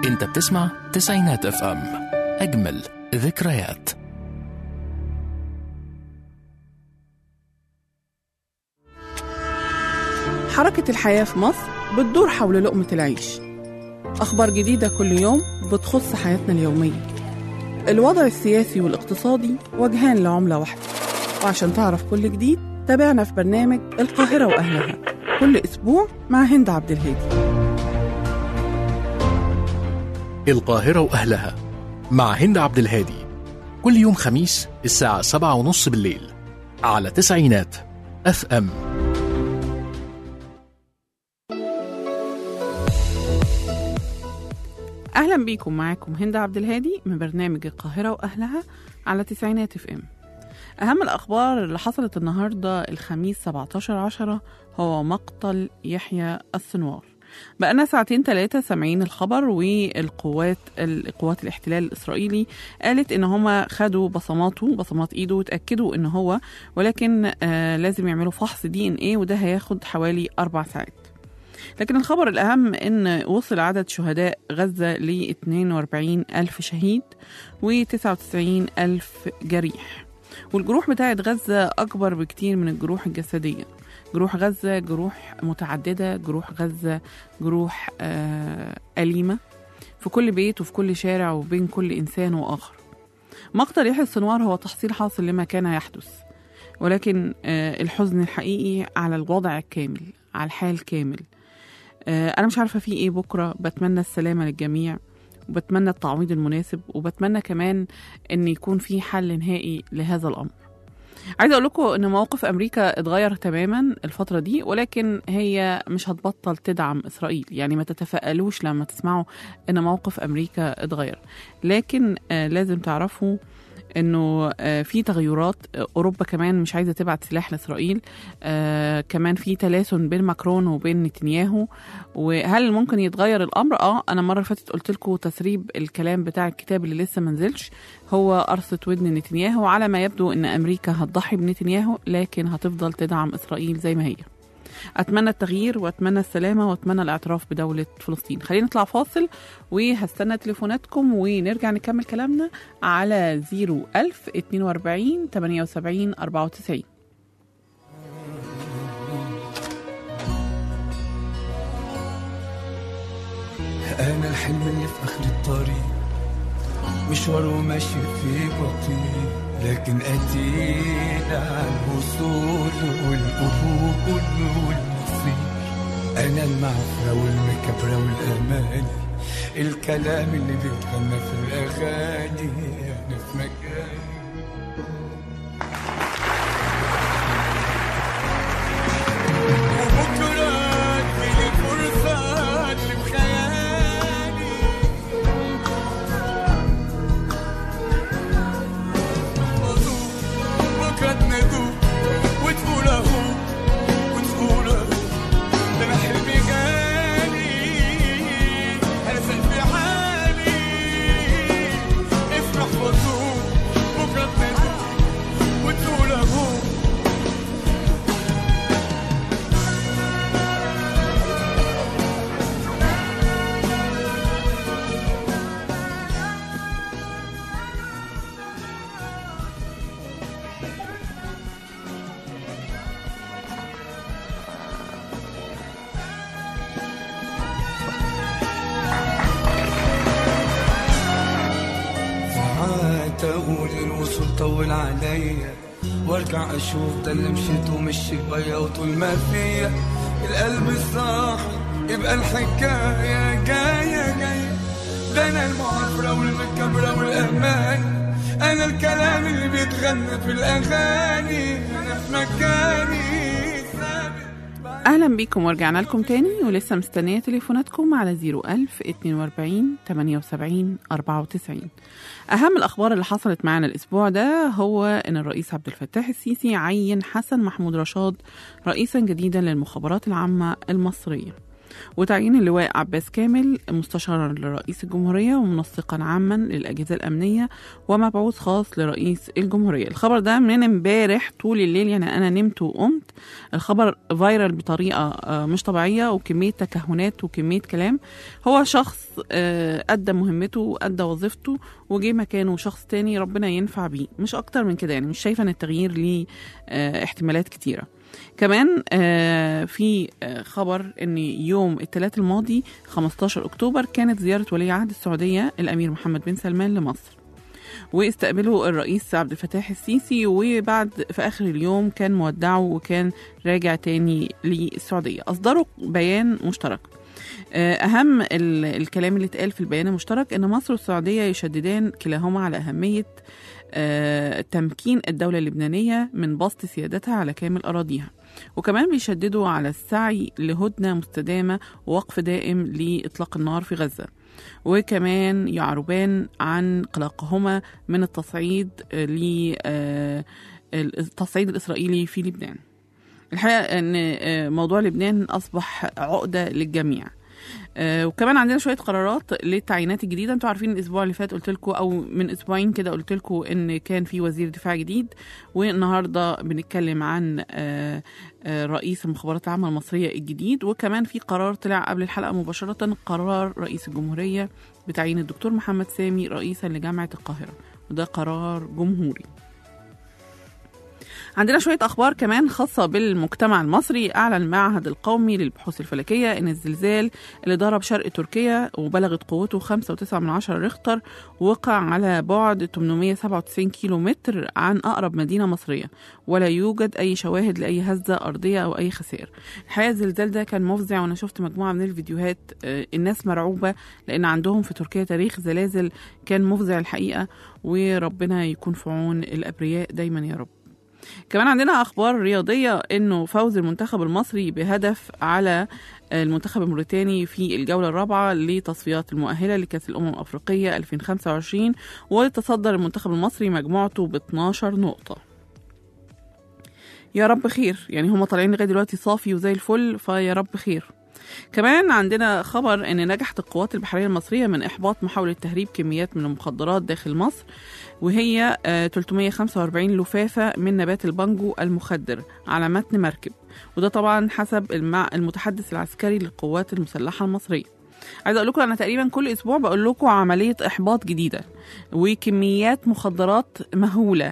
انت بتسمع تسعينات اف ام اجمل ذكريات حركة الحياة في مصر بتدور حول لقمة العيش أخبار جديدة كل يوم بتخص حياتنا اليومية الوضع السياسي والاقتصادي وجهان لعملة واحدة وعشان تعرف كل جديد تابعنا في برنامج القاهرة وأهلها كل أسبوع مع هند عبد الهادي القاهرة وأهلها مع هند عبد الهادي كل يوم خميس الساعة سبعة ونص بالليل على تسعينات اف ام أهلا بيكم معاكم هند عبد الهادي من برنامج القاهرة وأهلها على تسعينات اف ام أهم الأخبار اللي حصلت النهاردة الخميس 17 عشرة هو مقتل يحيى السنوار بقالنا ساعتين ثلاثة سامعين الخبر والقوات القوات الاحتلال الإسرائيلي قالت إن هما خدوا بصماته بصمات إيده وتأكدوا إن هو ولكن آه لازم يعملوا فحص دي إن إيه وده هياخد حوالي أربع ساعات لكن الخبر الأهم إن وصل عدد شهداء غزة ل 42 ألف شهيد و 99 ألف جريح والجروح بتاعت غزة أكبر بكتير من الجروح الجسدية جروح غزة جروح متعددة جروح غزة جروح آه أليمة في كل بيت وفي كل شارع وبين كل إنسان وآخر مقتل يحيى السنوار هو تحصيل حاصل لما كان يحدث ولكن آه الحزن الحقيقي على الوضع الكامل على الحال كامل آه أنا مش عارفة في إيه بكرة بتمنى السلامة للجميع وبتمنى التعويض المناسب وبتمنى كمان ان يكون في حل نهائي لهذا الامر عايزه اقول لكم ان موقف امريكا اتغير تماما الفتره دي ولكن هي مش هتبطل تدعم اسرائيل يعني ما تتفائلوش لما تسمعوا ان موقف امريكا اتغير لكن آه لازم تعرفوا انه آه في تغيرات آه اوروبا كمان مش عايزه تبعت سلاح لاسرائيل آه كمان في تلاسن بين ماكرون وبين نتنياهو وهل ممكن يتغير الامر اه انا المره اللي فاتت قلت لكم تسريب الكلام بتاع الكتاب اللي لسه ما نزلش هو قرصه ودن نتنياهو على ما يبدو ان امريكا هتضحي بنتنياهو لكن هتفضل تدعم اسرائيل زي ما هي اتمنى التغيير واتمنى السلامه واتمنى الاعتراف بدوله فلسطين خلينا نطلع فاصل وهستنى تليفوناتكم ونرجع نكمل كلامنا على 01000 42 78 94 أنا الحلم اللي في آخر الطريق مشواره ماشي فيه بطيء لكن أتينا على الوصول والقبول والنصيب أنا المعفرة والمكبرة والأماني الكلام اللي بيتغنى في الأغاني أنا في مكاني وبكرة تجيلي فرصة اللي بخيالي بكرة تنادوا وتقول اهو وتقول اهو ده انا حلمي جالي انا في حالي افرح وتقول بكرة تنادوا وتقول اهو ساعات اقول الوصول طول عليا وارجع اشوف ده اللي مشيت ومشي بيا وطول ما فيا القلب صاحي يبقى الحكاية جاية جاية ده انا المعافرة والمكبرة والامان انا الكلام اللي بيتغنى في الاغاني انا في مكاني ثابت اهلا بيكم ورجعنا لكم تاني ولسه مستنيه تليفوناتكم على 01000 42 78 94 اهم الاخبار اللي حصلت معانا الاسبوع ده هو ان الرئيس عبد الفتاح السيسي عين حسن محمود رشاد رئيسا جديدا للمخابرات العامه المصريه وتعيين اللواء عباس كامل مستشارا لرئيس الجمهورية ومنسقا عاما للأجهزة الأمنية ومبعوث خاص لرئيس الجمهورية الخبر ده من امبارح طول الليل يعني أنا نمت وقمت الخبر فايرال بطريقة آه، مش طبيعية وكمية تكهنات وكمية كلام هو شخص آه، أدى مهمته وأدى وظيفته وجه مكانه شخص تاني ربنا ينفع بيه مش أكتر من كده يعني مش شايفة إن التغيير ليه آه، احتمالات كتيرة كمان آه، في آه، خبر ان يوم الثلاث الماضي 15 اكتوبر كانت زياره ولي عهد السعوديه الامير محمد بن سلمان لمصر واستقبله الرئيس عبد الفتاح السيسي وبعد في اخر اليوم كان مودعه وكان راجع تاني للسعوديه اصدروا بيان مشترك آه، اهم ال- الكلام اللي اتقال في البيان المشترك ان مصر والسعوديه يشددان كلاهما على اهميه آه، تمكين الدولة اللبنانية من بسط سيادتها على كامل أراضيها وكمان بيشددوا على السعي لهدنة مستدامة ووقف دائم لإطلاق النار في غزة وكمان يعربان عن قلقهما من التصعيد ل آه، التصعيد الإسرائيلي في لبنان الحقيقة أن آه، موضوع لبنان أصبح عقدة للجميع آه، وكمان عندنا شويه قرارات للتعيينات الجديده انتوا عارفين الاسبوع اللي فات قلت لكم او من اسبوعين كده قلت لكم ان كان في وزير دفاع جديد والنهارده بنتكلم عن آه، آه، رئيس المخابرات العامه المصريه الجديد وكمان في قرار طلع قبل الحلقه مباشره قرار رئيس الجمهوريه بتعيين الدكتور محمد سامي رئيسا لجامعه القاهره وده قرار جمهوري عندنا شوية أخبار كمان خاصة بالمجتمع المصري أعلن المعهد القومي للبحوث الفلكية إن الزلزال اللي ضرب شرق تركيا وبلغت قوته 5.9 من عشرة ريختر وقع على بعد 897 كيلو متر عن أقرب مدينة مصرية ولا يوجد أي شواهد لأي هزة أرضية أو أي خسائر الحقيقة الزلزال ده كان مفزع وأنا شفت مجموعة من الفيديوهات آه، الناس مرعوبة لأن عندهم في تركيا تاريخ زلازل كان مفزع الحقيقة وربنا يكون في عون الأبرياء دايما يا رب كمان عندنا اخبار رياضيه انه فوز المنتخب المصري بهدف على المنتخب الموريتاني في الجوله الرابعه لتصفيات المؤهله لكاس الامم الافريقيه 2025 وتصدر المنتخب المصري مجموعته ب 12 نقطه يا رب خير يعني هم طالعين لغايه دلوقتي صافي وزي الفل فيا رب خير كمان عندنا خبر ان نجحت القوات البحريه المصريه من احباط محاوله تهريب كميات من المخدرات داخل مصر وهي آه، 345 لفافه من نبات البانجو المخدر على متن مركب وده طبعا حسب المع... المتحدث العسكري للقوات المسلحه المصريه عايزه اقول لكم انا تقريبا كل اسبوع بقول لكم عمليه احباط جديده وكميات مخدرات مهوله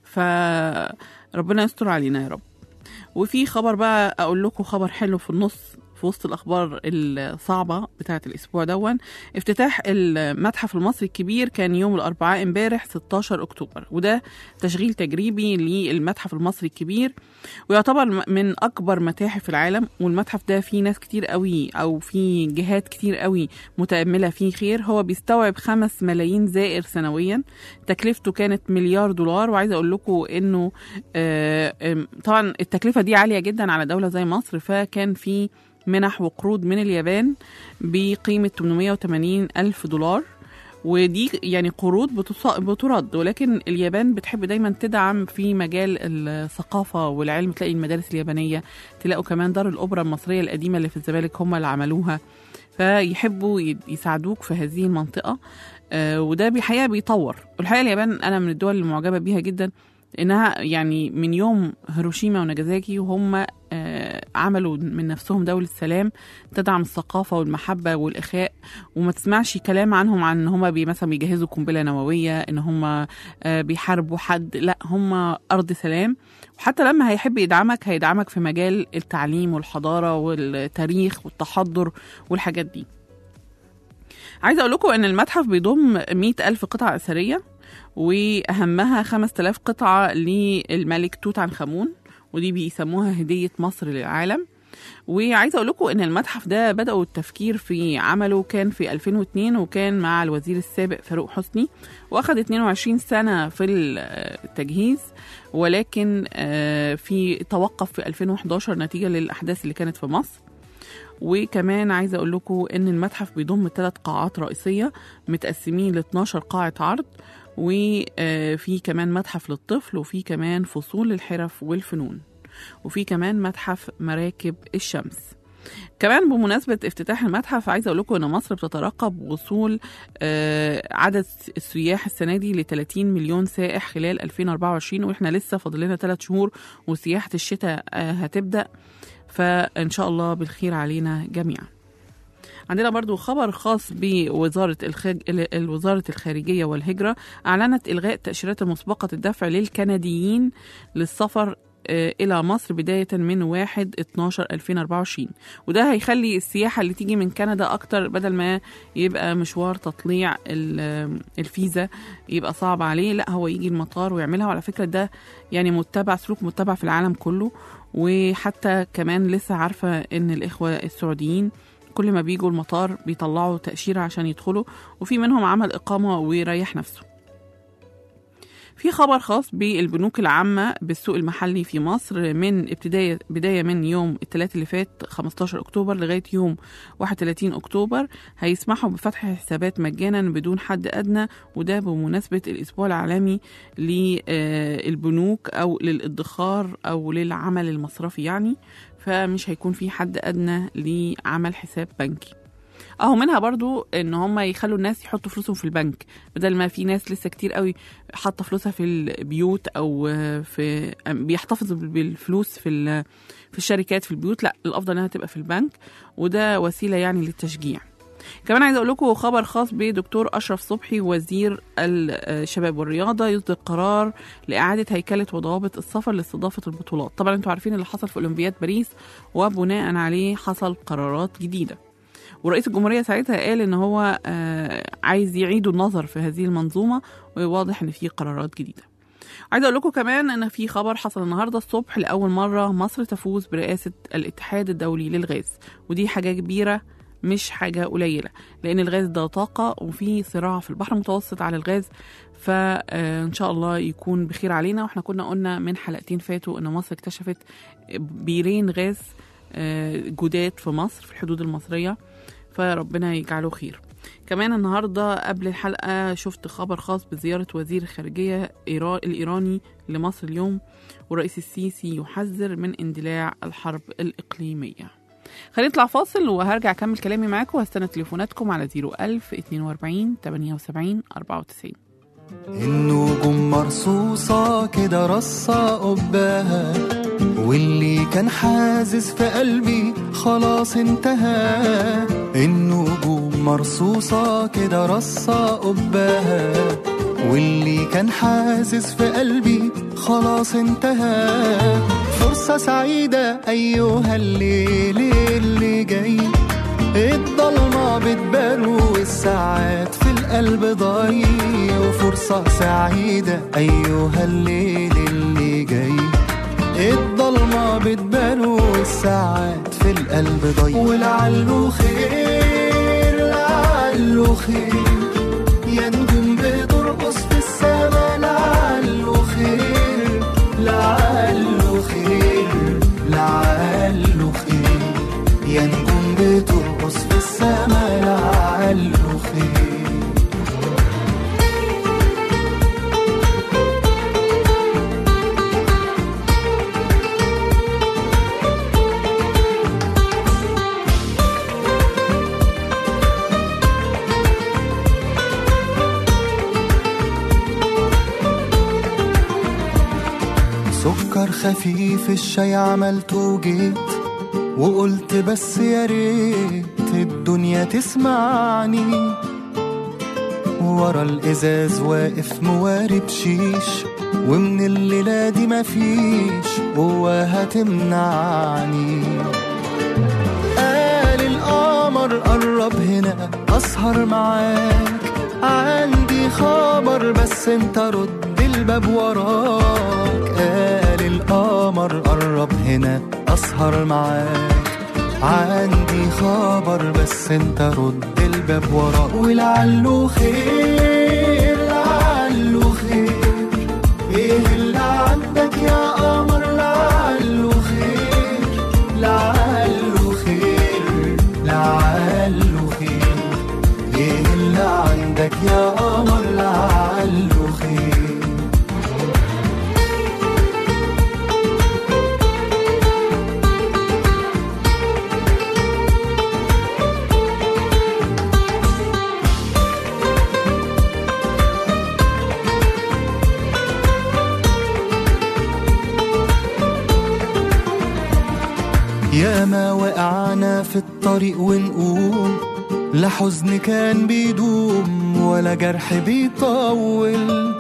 فربنا يستر علينا يا رب وفي خبر بقى اقول لكم خبر حلو في النص في وسط الاخبار الصعبه بتاعه الاسبوع دون افتتاح المتحف المصري الكبير كان يوم الاربعاء امبارح 16 اكتوبر وده تشغيل تجريبي للمتحف المصري الكبير ويعتبر من اكبر متاحف العالم والمتحف ده فيه ناس كتير قوي او في جهات كتير قوي متامله فيه خير هو بيستوعب خمس ملايين زائر سنويا تكلفته كانت مليار دولار وعايزه اقول لكم انه آه، آم، طبعا التكلفه دي عاليه جدا على دوله زي مصر فكان في منح وقروض من اليابان بقيمه 880 الف دولار ودي يعني قروض بتص- بترد ولكن اليابان بتحب دايما تدعم في مجال الثقافه والعلم تلاقي المدارس اليابانيه تلاقوا كمان دار الاوبرا المصريه القديمه اللي في الزمالك هم اللي عملوها فيحبوا ي- يساعدوك في هذه المنطقه آه، وده بحقيقه بيطور والحقيقه اليابان انا من الدول المعجبه بيها جدا انها يعني من يوم هيروشيما وناجازاكي وهم آه، عملوا من نفسهم دولة سلام تدعم الثقافة والمحبة والإخاء وما تسمعش كلام عنهم عن ان هم بي مثلا بيجهزوا قنبلة نووية ان هم آه، بيحاربوا حد لا هم أرض سلام وحتى لما هيحب يدعمك هيدعمك في مجال التعليم والحضارة والتاريخ والتحضر والحاجات دي عايزة أقول لكم إن المتحف بيضم مئة ألف قطعة أثرية وأهمها 5000 قطعة للملك توت عنخ آمون ودي بيسموها هدية مصر للعالم وعايزه اقول لكم ان المتحف ده بداوا التفكير في عمله كان في 2002 وكان مع الوزير السابق فاروق حسني واخد 22 سنه في التجهيز ولكن آه، في توقف في 2011 نتيجه للاحداث اللي كانت في مصر وكمان عايزه اقول لكم ان المتحف بيضم ثلاث قاعات رئيسيه متقسمين ل 12 قاعه عرض وفي كمان متحف للطفل وفي كمان فصول للحرف والفنون وفي كمان متحف مراكب الشمس كمان بمناسبة افتتاح المتحف عايزة أقول لكم إن مصر بتترقب وصول آه، عدد السياح السنة دي ل 30 مليون سائح خلال 2024 وإحنا لسه فاضل لنا 3 شهور وسياحة الشتاء آه، هتبدأ فإن شاء الله بالخير علينا جميعا عندنا برضو خبر خاص بوزارة الخارج... ال- وزارة الخارجية والهجرة أعلنت إلغاء تأشيرات مسبقة الدفع للكنديين للسفر آه، إلى مصر بداية من 1 12 2024 وده هيخلي السياحة اللي تيجي من كندا أكتر بدل ما يبقى مشوار تطليع ال- الفيزا يبقى صعب عليه لا هو يجي المطار ويعملها وعلى فكرة ده يعني متبع سلوك متبع في العالم كله وحتى كمان لسه عارفة إن الإخوة السعوديين كل ما بيجوا المطار بيطلعوا تأشيرة عشان يدخلوا وفي منهم عمل إقامة ويريح نفسه في خبر خاص بالبنوك العامة بالسوق المحلي في مصر من ابتداية بداية من يوم الثلاث اللي فات 15 أكتوبر لغاية يوم 31 أكتوبر هيسمحوا بفتح حسابات مجانا بدون حد أدنى وده بمناسبة الأسبوع العالمي للبنوك أو للادخار أو للعمل المصرفي يعني فمش هيكون في حد أدنى لعمل حساب بنكي اهو منها برضو ان هم يخلوا الناس يحطوا فلوسهم في البنك بدل ما في ناس لسه كتير قوي حاطه فلوسها في البيوت او في بيحتفظوا بالفلوس في ال- في الشركات في البيوت لا الافضل انها تبقى في البنك وده وسيله يعني للتشجيع كمان عايزه اقول لكم خبر خاص بدكتور اشرف صبحي وزير الشباب والرياضه يصدر قرار لاعاده هيكله وضوابط السفر لاستضافه البطولات طبعا انتوا عارفين اللي حصل في اولمبياد باريس وبناء عليه حصل قرارات جديده ورئيس الجمهورية ساعتها قال إن هو آه، عايز يعيدوا النظر في هذه المنظومة وواضح إن في قرارات جديدة عايزة أقول لكم كمان إن في خبر حصل النهاردة الصبح لأول مرة مصر تفوز برئاسة الاتحاد الدولي للغاز ودي حاجة كبيرة مش حاجة قليلة لأن الغاز ده طاقة وفي صراع في البحر المتوسط على الغاز فإن شاء الله يكون بخير علينا واحنا كنا قلنا من حلقتين فاتوا إن مصر اكتشفت بيرين غاز آه، جداد في مصر في الحدود المصرية فربنا يجعله خير كمان النهاردة قبل الحلقة شفت خبر خاص بزيارة وزير الخارجية إيرا- الإيراني لمصر اليوم والرئيس السيسي يحذر من اندلاع الحرب الإقليمية خلينا نطلع فاصل وهرجع أكمل كلامي معاكم وهستنى تليفوناتكم على 01000 42 78 94 النجوم مرصوصة كده رصة قباها واللي كان حازز في قلبي خلاص انتهى النجوم مرصوصة كده رصة قباها واللي كان حازز في قلبي خلاص انتهى فرصة سعيدة أيها الليل اللي جاي الضلمة بتبان والساعات في القلب ضايع وفرصة سعيدة أيها الليل اللي جاي الضلمة بتبان والساعات في القلب ضايع ولعله خير لعله خير يا نجوم بترقص في السما لعله خير لعله خير لعله خير يا نجوم بترقص في السما لعله خير سكر خفيف الشاي عملته وجيت وقلت بس يا ريت الدنيا تسمعني ورا الازاز واقف موارب شيش ومن الليلة دي مفيش قوة هتمنعني قال القمر قرب هنا أسهر معاك عندي خبر بس انت رد الباب وراك قال القمر قرب هنا أسهر معاك عندي خبر بس انت رد الباب وراك ولعله خير لعله خير ايه اللي عندك يا قمر لعله خير لعله خير لعله خير ايه اللي عندك يا قمر لعله خير في الطريق ونقوم لا حزن كان بيدوم ولا جرح بيطول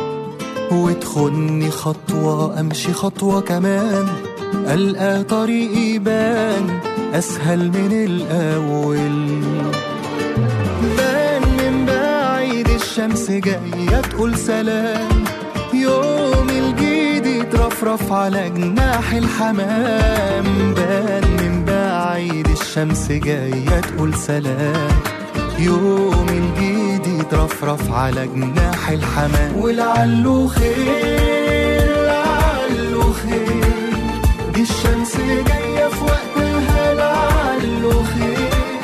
وتخني خطوة أمشي خطوة كمان ألقى طريقي يبان أسهل من الأول بان من بعيد الشمس جاية تقول سلام يوم الجديد يترفرف على جناح الحمام بان من بعيد الشمس جاية تقول سلام يوم الجديد يترفرف على جناح الحمام ولعله خير لعله خير دي الشمس جاية في وقتها لعله خير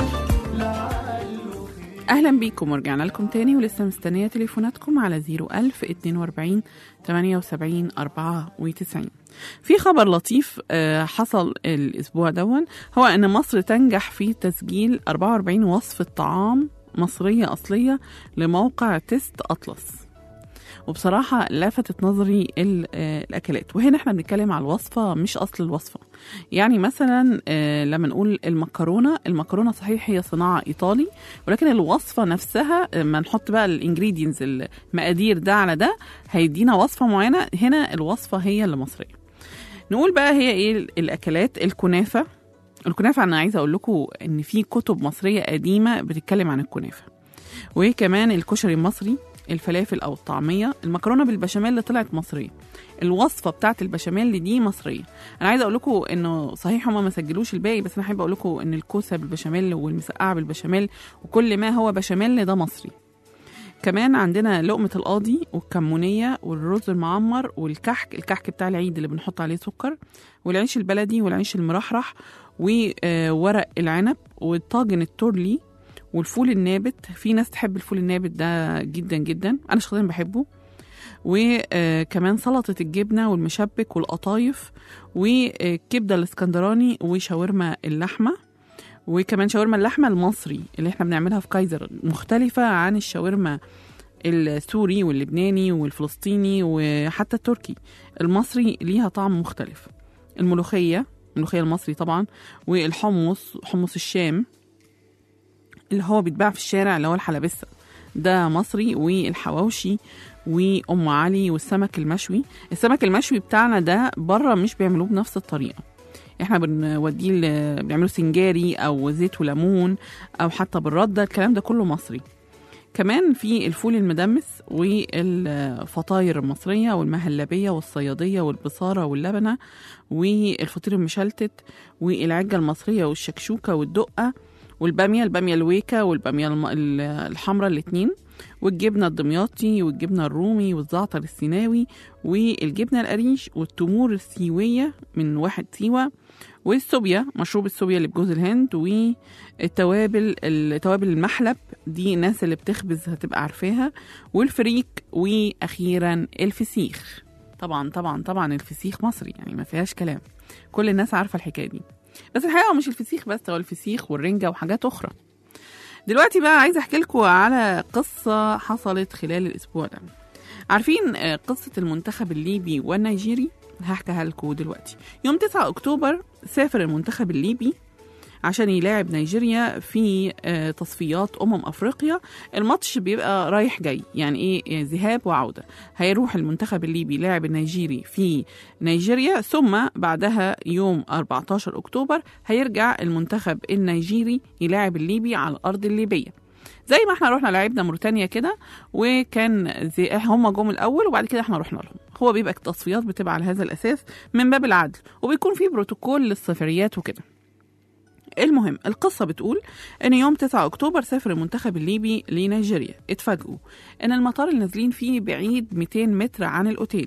لعله خير اهلا بيكم ورجعنا لكم تاني ولسه مستنيه تليفوناتكم على 01000 42 78 94 في خبر لطيف آه، حصل الاسبوع دون هو ان مصر تنجح في تسجيل 44 وصفه طعام مصريه اصليه لموقع تيست اطلس وبصراحة لفتت نظري ال- آه، الأكلات وهنا احنا بنتكلم على الوصفة مش أصل الوصفة يعني مثلا آه، لما نقول المكرونة المكرونة صحيح هي صناعة إيطالي ولكن الوصفة نفسها لما نحط بقى الانجريدينتس المقادير ده على ده هيدينا وصفة معينة هنا الوصفة هي اللي مصرية نقول بقى هي ايه الأكلات الكنافة الكنافة أنا عايزة أقول لكم إن في كتب مصرية قديمة بتتكلم عن الكنافة وكمان الكشري المصري الفلافل او الطعميه المكرونه بالبشاميل اللي طلعت مصريه الوصفه بتاعت البشاميل دي مصريه انا عايزه اقول لكم انه صحيح هما ما سجلوش الباقي بس انا احب اقول لكم ان الكوسه بالبشاميل والمسقعه بالبشاميل وكل ما هو بشاميل ده مصري كمان عندنا لقمة القاضي والكمونية والرز المعمر والكحك الكحك بتاع العيد اللي بنحط عليه سكر والعيش البلدي والعيش المرحرح وورق العنب والطاجن التورلي والفول النابت في ناس تحب الفول النابت ده جدا جدا انا شخصيا بحبه وكمان سلطة الجبنة والمشبك والقطايف والكبدة الاسكندراني وشاورما اللحمة وكمان شاورما اللحمة المصري اللي احنا بنعملها في كايزر مختلفة عن الشاورما السوري واللبناني والفلسطيني وحتى التركي المصري ليها طعم مختلف الملوخية الملوخية المصري طبعا والحمص حمص الشام اللي هو بيتباع في الشارع اللي هو الحلبسة ده مصري والحواوشي وام علي والسمك المشوي السمك المشوي بتاعنا ده بره مش بيعملوه بنفس الطريقه احنا بنوديه ل- بنعمله سنجاري او زيت وليمون او حتى بالرده الكلام ده كله مصري كمان في الفول المدمس والفطاير المصرية والمهلبية والصيادية والبصارة واللبنة والفطير المشلتت والعجة المصرية والشكشوكة والدقة والبامية البامية الويكا والبامية الم- ال- الحمراء الاتنين والجبنة الدمياطي والجبنة الرومي والزعتر السيناوي والجبنة القريش والتمور السيوية من واحد سيوة والسوبيا مشروب السوبيا اللي بجوز الهند والتوابل التوابل المحلب دي الناس اللي بتخبز هتبقى عارفاها والفريك واخيرا الفسيخ طبعا طبعا طبعا الفسيخ مصري يعني ما فيهاش كلام كل الناس عارفه الحكايه دي بس الحقيقه هو مش الفسيخ بس هو الفسيخ والرنجه وحاجات اخرى دلوقتي بقى عايزه احكي لكم على قصه حصلت خلال الاسبوع ده عارفين آه، قصه المنتخب الليبي والنيجيري هحكيها لكم دلوقتي يوم 9 اكتوبر سافر المنتخب الليبي عشان يلاعب نيجيريا في آه، تصفيات امم افريقيا الماتش بيبقى رايح جاي يعني ايه ذهاب وعوده هيروح المنتخب الليبي لاعب النيجيري في نيجيريا ثم بعدها يوم 14 اكتوبر هيرجع المنتخب النيجيري يلاعب الليبي على الارض الليبيه زي ما احنا رحنا لعبنا موريتانيا كده وكان زي هم جم الاول وبعد كده احنا رحنا لهم هو بيبقى التصفيات بتبقى على هذا الاساس من باب العدل وبيكون في بروتوكول للسفريات وكده المهم القصة بتقول إن يوم 9 أكتوبر سافر المنتخب الليبي لنيجيريا اتفاجئوا إن المطار اللي نازلين فيه بعيد 200 متر عن الأوتيل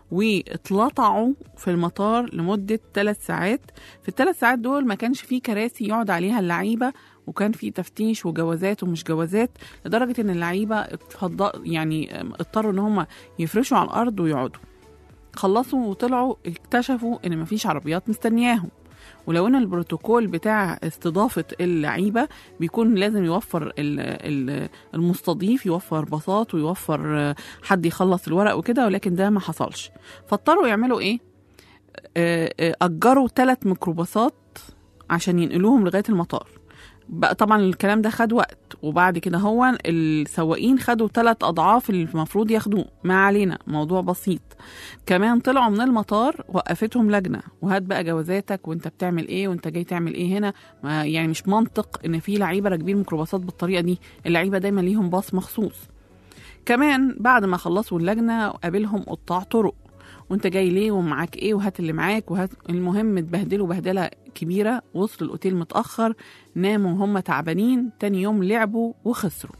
واتلطعوا في المطار لمدة ثلاث ساعات في الثلاث ساعات دول ما كانش فيه كراسي يقعد عليها اللعيبة وكان في تفتيش وجوازات ومش جوازات لدرجة إن اللعيبة اتفض- يعني اضطروا إن هم يفرشوا على الأرض ويقعدوا خلصوا وطلعوا اكتشفوا إن مفيش عربيات مستنياهم ولو ان البروتوكول بتاع استضافه اللعيبه بيكون لازم يوفر ال- ال- المستضيف يوفر باصات ويوفر آه، حد يخلص الورق وكده ولكن ده ما حصلش فاضطروا يعملوا ايه آه، آه، اجروا ثلاث ميكروباصات عشان ينقلوهم لغايه المطار بقى طبعا الكلام ده خد وقت وبعد كده هو السواقين خدوا ثلاث اضعاف اللي المفروض ياخدوه ما علينا موضوع بسيط كمان طلعوا من المطار وقفتهم لجنه وهات بقى جوازاتك وانت بتعمل ايه وانت جاي تعمل ايه هنا ما يعني مش منطق ان في لعيبه راكبين ميكروباصات بالطريقه دي اللعيبه دايما ليهم باص مخصوص كمان بعد ما خلصوا اللجنه قابلهم قطاع طرق وانت جاي ليه ومعاك ايه وهات اللي معاك وهات المهم اتبهدلوا بهدله كبيره وصلوا الاوتيل متاخر ناموا وهم تعبانين تاني يوم لعبوا وخسروا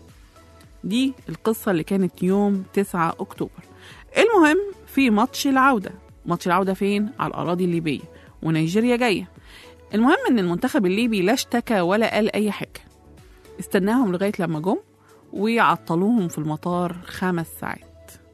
دي القصه اللي كانت يوم 9 اكتوبر المهم في ماتش العوده ماتش العوده فين على الاراضي الليبيه ونيجيريا جايه المهم ان المنتخب الليبي لا اشتكى ولا قال اي حاجه استناهم لغايه لما جم ويعطلوهم في المطار خمس ساعات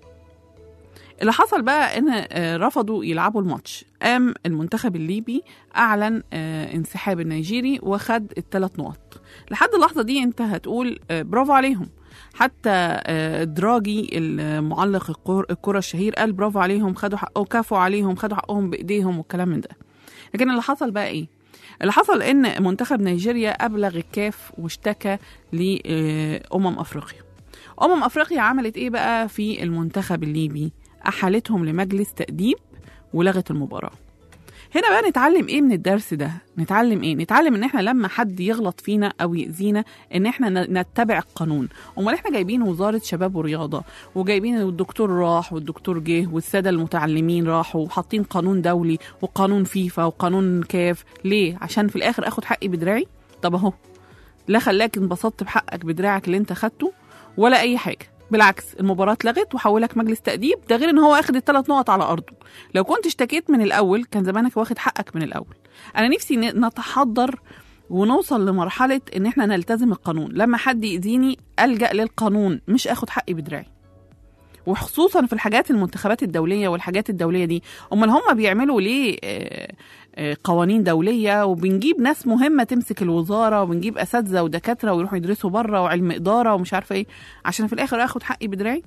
اللي حصل بقى ان آه، رفضوا يلعبوا الماتش قام المنتخب الليبي اعلن آه، انسحاب النيجيري وخد الثلاث نقط لحد اللحظه دي انت هتقول آه، برافو عليهم حتى آه، دراجي المعلق الكر- الكره الشهير قال برافو عليهم خدوا حقهم كافوا عليهم خدوا حقهم بايديهم والكلام من ده لكن اللي حصل بقى ايه اللي حصل ان منتخب نيجيريا ابلغ الكاف واشتكى لامم افريقيا امم افريقيا عملت ايه بقى في المنتخب الليبي احالتهم لمجلس تاديب ولغت المباراه هنا بقى نتعلم ايه من الدرس ده نتعلم ايه نتعلم ان احنا لما حد يغلط فينا او يأذينا ان احنا ن- نتبع القانون امال احنا جايبين وزاره شباب ورياضه وجايبين الدكتور راح والدكتور جه والساده المتعلمين راحوا وحاطين قانون دولي وقانون فيفا وقانون كاف ليه عشان في الاخر اخد حقي بدراعي طب اهو لا خلاك انبسطت بحقك بدراعك اللي انت خدته ولا اي حاجه بالعكس المباراة اتلغت وحولك مجلس تأديب ده غير ان هو واخد الثلاث نقط على ارضه لو كنت اشتكيت من الاول كان زمانك واخد حقك من الاول انا نفسي ن- نتحضر ونوصل لمرحلة ان احنا نلتزم القانون لما حد يأذيني ألجأ للقانون مش اخد حقي بدراعي وخصوصا في الحاجات المنتخبات الدوليه والحاجات الدوليه دي امال هم بيعملوا ليه آه، آه، قوانين دوليه وبنجيب ناس مهمه تمسك الوزاره وبنجيب اساتذه ودكاتره ويروحوا يدرسوا بره وعلم اداره ومش عارفه ايه عشان في الاخر اخد حقي بدراعي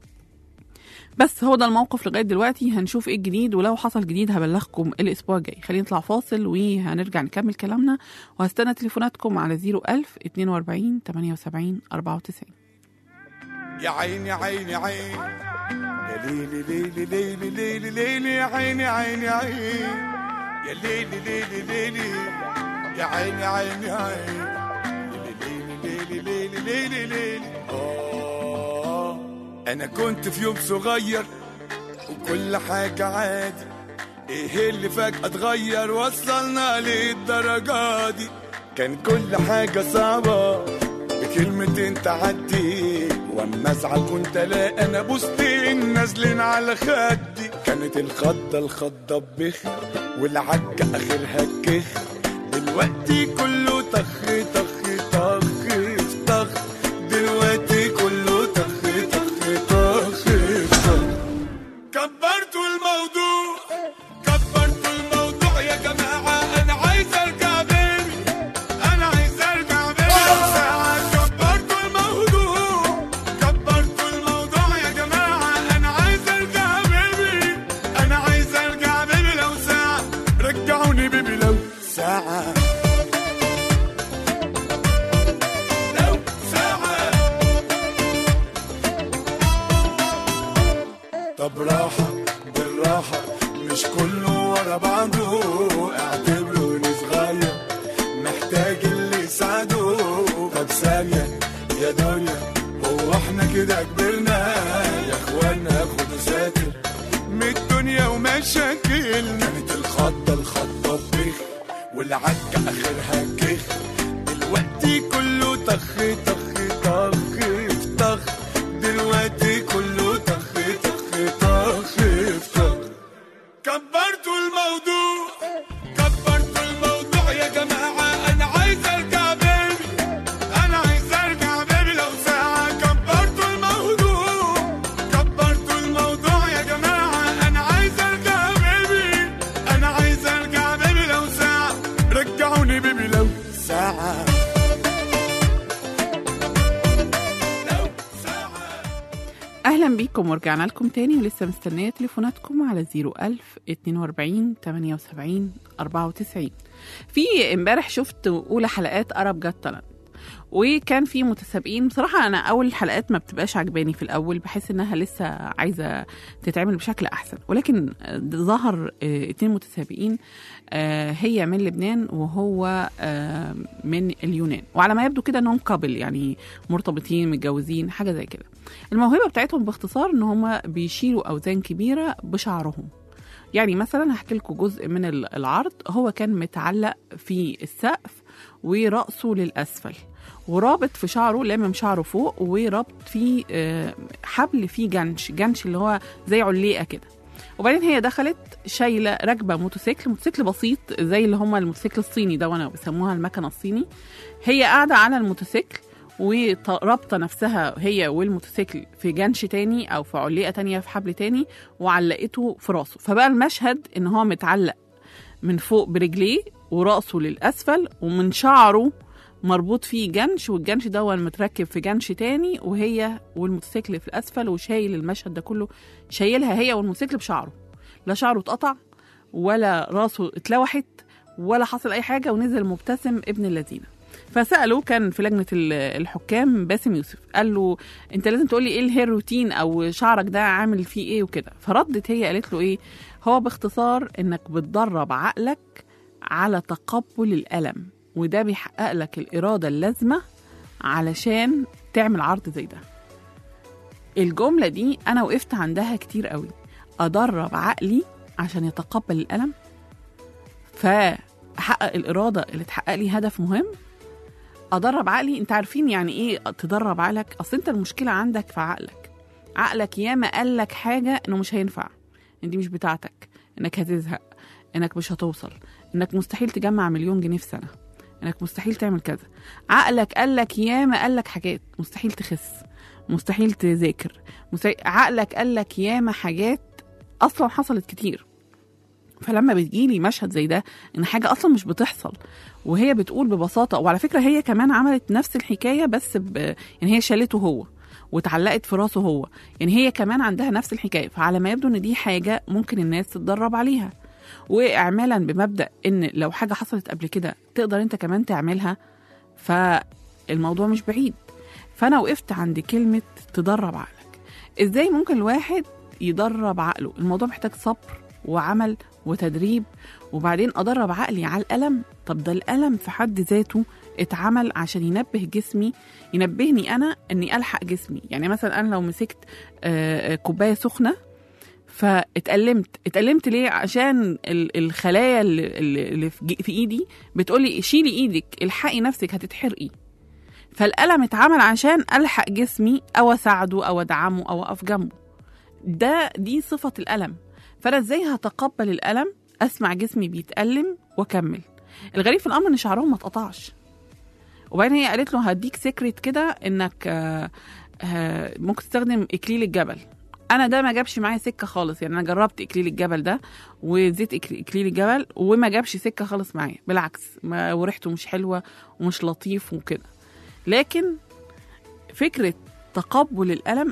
بس هو ده الموقف لغايه دلوقتي هنشوف ايه الجديد ولو حصل جديد هبلغكم الاسبوع الجاي خلينا نطلع فاصل وهنرجع نكمل كلامنا وهستنى تليفوناتكم على 01000 42 78 94 يا عيني عيني عيني يا ليلي ليلي ليلي ليلي ليلي يا عيني عيني عيني يا ليلي ليلي ليلي يا عيني عيني عيني ليلي ليلي ليلي ليلي ليلي آه أنا كنت في يوم صغير وكل حاجة عادي إيه اللي فجأة اتغير وصلنا للدرجة دي كان كل حاجة صعبة بكلمتين تعدي واما ازعل كنت الاقي انا بوستين نازلين على خدي كانت الخضة الخضة بخ والعكة اخرها كخ دلوقتي كله طخ طخ طخ طخ دلوقتي كله طخ طخ طخ طخ كبرتوا الموضوع كبرتوا الموضوع يا جماعة أنا عايز أرجع بيبي أنا عايز أرجع بيبي لو ساعة كبرتوا الموضوع كبرتوا الموضوع يا جماعة أنا عايز أرجع بيبي أنا عايز أرجع بيبي لو ساعة رجعوني بيبي لو ساعة لو ساعة طب راحة بالراحة مش كله ورا بعضه اعتبروني صغير محتاج اللي يساعده طب ثانية يا دنيا هو احنا كده كبرنا يا اخوانا خدوا ساتر من الدنيا ومشاكل كانت الخضة الخضة بخ والعكة اخرها كخ دلوقتي كله طخ طخ طخ طخ دلوقتي كله طخ طخ طخ طخ كبرتوا الموضوع كبرتوا الموضوع يا جماعة أنا عايز أرجع بيبي أنا عايز أرجع بيبي لو ساعة كبرتوا الموضوع كبرتوا الموضوع يا جماعة أنا عايز أرجع بيبي أنا عايز أرجع بيبي لو ساعة رجعوني بيبي لو ساعة اهلا بيكم ورجعنا لكم تاني ولسه مستنيه تليفوناتكم على 01000 42 78 94 في امبارح شفت اولى حلقات ارب جت تالنت وكان في متسابقين بصراحة أنا أول الحلقات ما بتبقاش عجباني في الأول بحس إنها لسه عايزة تتعمل بشكل أحسن ولكن ظهر آه، اتنين متسابقين آه، هي من لبنان وهو آه، من اليونان وعلى ما يبدو كده إنهم قابل يعني مرتبطين متجوزين حاجة زي كده الموهبة بتاعتهم باختصار إن هم بيشيلوا أوزان كبيرة بشعرهم يعني مثلا هحكي لكم جزء من ال- العرض هو كان متعلق في السقف ورأسه للأسفل ورابط في شعره لامم شعره فوق ورابط فيه آه، حبل فيه جنش جنش اللي هو زي عليقة كده وبعدين هي دخلت شايله راكبه موتوسيكل موتوسيكل بسيط زي اللي هم الموتوسيكل الصيني ده وانا بيسموها المكنه الصيني هي قاعده على الموتوسيكل ورابطه نفسها هي والموتوسيكل في جنش تاني او في عليقه تانية في حبل تاني وعلقته في راسه فبقى المشهد ان هو متعلق من فوق برجليه وراسه للاسفل ومن شعره مربوط فيه جنش والجنش ده متركب في جنش تاني وهي والموتوسيكل في الاسفل وشايل المشهد ده كله شايلها هي والموتوسيكل بشعره لا شعره اتقطع ولا راسه اتلوحت ولا حصل اي حاجه ونزل مبتسم ابن اللذينه فسالوا كان في لجنه ال- الحكام باسم يوسف قال له انت لازم تقول لي ايه الهير روتين او شعرك ده عامل فيه ايه وكده فردت هي قالت له ايه هو باختصار انك بتدرب عقلك على تقبل الالم وده بيحقق لك الاراده اللازمه علشان تعمل عرض زي ده الجمله دي انا وقفت عندها كتير قوي ادرب عقلي عشان يتقبل الالم فاحقق الاراده اللي تحقق لي هدف مهم ادرب عقلي انت عارفين يعني ايه تدرب عقلك اصل انت المشكله عندك في عقلك عقلك ياما قال لك حاجه انه مش هينفع ان دي مش بتاعتك انك هتزهق انك مش هتوصل انك مستحيل تجمع مليون جنيه في سنه انك مستحيل تعمل كذا عقلك قال لك ياما قال لك حاجات مستحيل تخس مستحيل تذاكر مستحيل... عقلك قال لك ياما حاجات اصلا حصلت كتير فلما بتجيلي مشهد زي ده ان حاجه اصلا مش بتحصل وهي بتقول ببساطه وعلى فكره هي كمان عملت نفس الحكايه بس ب... يعني هي شالته هو واتعلقت في راسه هو يعني هي كمان عندها نفس الحكايه فعلى ما يبدو ان دي حاجه ممكن الناس تتدرب عليها واعمالا بمبدا ان لو حاجه حصلت قبل كده تقدر انت كمان تعملها فالموضوع مش بعيد فانا وقفت عند كلمه تدرب عقلك ازاي ممكن الواحد يدرب عقله الموضوع محتاج صبر وعمل وتدريب وبعدين ادرب عقلي على الالم طب ده الالم في حد ذاته اتعمل عشان ينبه جسمي ينبهني انا اني الحق جسمي يعني مثلا انا لو مسكت آه، آه، كوبايه سخنه فاتألمت اتألمت ليه عشان ال- الخلايا اللي, اللي اللي في جي- في ايدي بتقولي شيلي ايدك الحقي نفسك هتتحرقي فالألم اتعمل عشان ألحق جسمي أو أساعده أو أدعمه أو أقف جنبه ده دي صفة الألم فأنا إزاي هتقبل الألم أسمع جسمي بيتألم وأكمل الغريب في الأمر إن شعرهم ما اتقطعش وبعدين هي قالت له هديك سيكريت كده إنك آه، آه، ممكن تستخدم إكليل الجبل انا ده ما جابش معايا سكه خالص يعني انا جربت اكليل الجبل ده وزيت إك- اكليل الجبل وما جابش سكه خالص معايا بالعكس ما وريحته مش حلوه ومش لطيف وكده لكن فكره تقبل الالم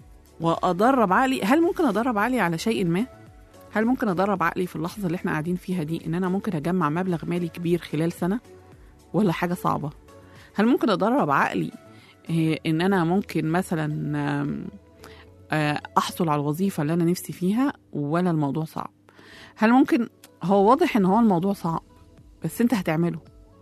وادرب عقلي هل ممكن ادرب عقلي على شيء ما هل ممكن ادرب عقلي في اللحظه اللي احنا قاعدين فيها دي ان انا ممكن اجمع مبلغ مالي كبير خلال سنه ولا حاجه صعبه هل ممكن ادرب عقلي إيه، ان انا ممكن مثلا آم، آه، احصل على الوظيفه اللي انا نفسي فيها ولا الموضوع صعب هل ممكن هو واضح ان هو الموضوع صعب بس انت هتعمله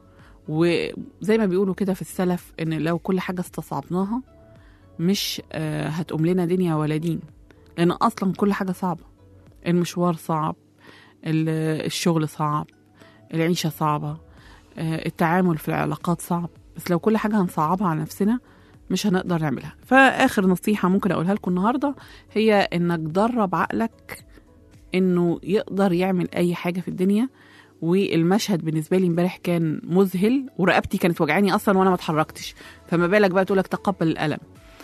وزي ما بيقولوا كده في السلف ان لو كل حاجه استصعبناها مش آه، هتقوم لنا دنيا ولا دين لان اصلا كل حاجه صعبه المشوار صعب ال- الشغل صعب العيشه صعبه آه، التعامل في العلاقات صعب بس لو كل حاجه هنصعبها على نفسنا مش هنقدر نعملها فاخر نصيحه ممكن اقولها لكم النهارده هي انك درب عقلك انه يقدر يعمل اي حاجه في الدنيا والمشهد بالنسبه لي امبارح كان مذهل ورقبتي كانت وجعاني اصلا وانا ما اتحركتش فما بالك بقى تقولك تقبل الالم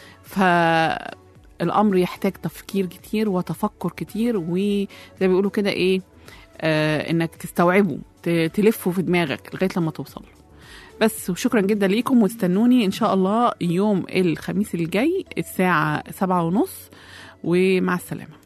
فالامر يحتاج تفكير كتير وتفكر كتير وزي ما بيقولوا كده ايه آه انك تستوعبه ت- تلفه في دماغك لغايه لما توصل له بس وشكرا جدا ليكم واستنوني ان شاء الله يوم الخميس الجاي الساعه سبعة ونص ومع السلامه